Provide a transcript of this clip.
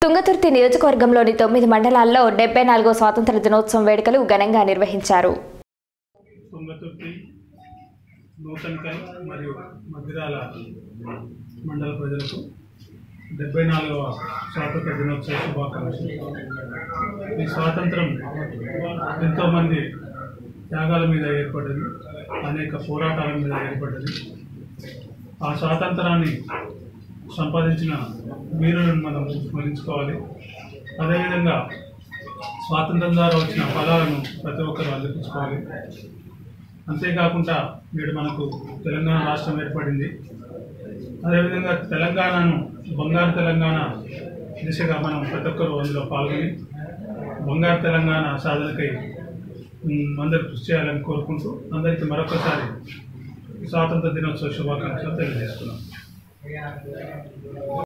తుంగతుర్తి నియోజకవర్గంలోని తొమ్మిది మండలాల్లో డెబ్బై నాలుగో స్వాతంత్ర దినోత్సవం వేడుకలు ఘనంగా నిర్వహించారు తుంగతుర్తి నూతన్కల్ మరియు మధ్యరాల మండల ప్రజలకు డెబ్బై నాలుగవ స్వాతంత్ర దినోత్సవ శుభాకాంక్షలు ఈ స్వాతంత్రం ఎంతోమంది త్యాగాల మీద ఏర్పడ్డది అనేక పోరాటాల మీద ఏర్పడ్డది ఆ స్వాతంత్రాన్ని సంపాదించిన వీరులను మనం స్మరించుకోవాలి అదేవిధంగా స్వాతంత్రం ద్వారా వచ్చిన ఫలాలను ప్రతి ఒక్కరూ అందిపించుకోవాలి అంతేకాకుండా నేడు మనకు తెలంగాణ రాష్ట్రం ఏర్పడింది అదేవిధంగా తెలంగాణను బంగారు తెలంగాణ దిశగా మనం ప్రతి ఒక్కరూ అందులో పాల్గొని బంగారు తెలంగాణ సాధనకై ఉమ్, అందరూ కృషి చేయాలని కోరుకుంటూ అందరికీ మరొకసారి స్వాతంత్ర దినోత్సవ శుభాకాంక్షలు తెలియజేస్తున్నాం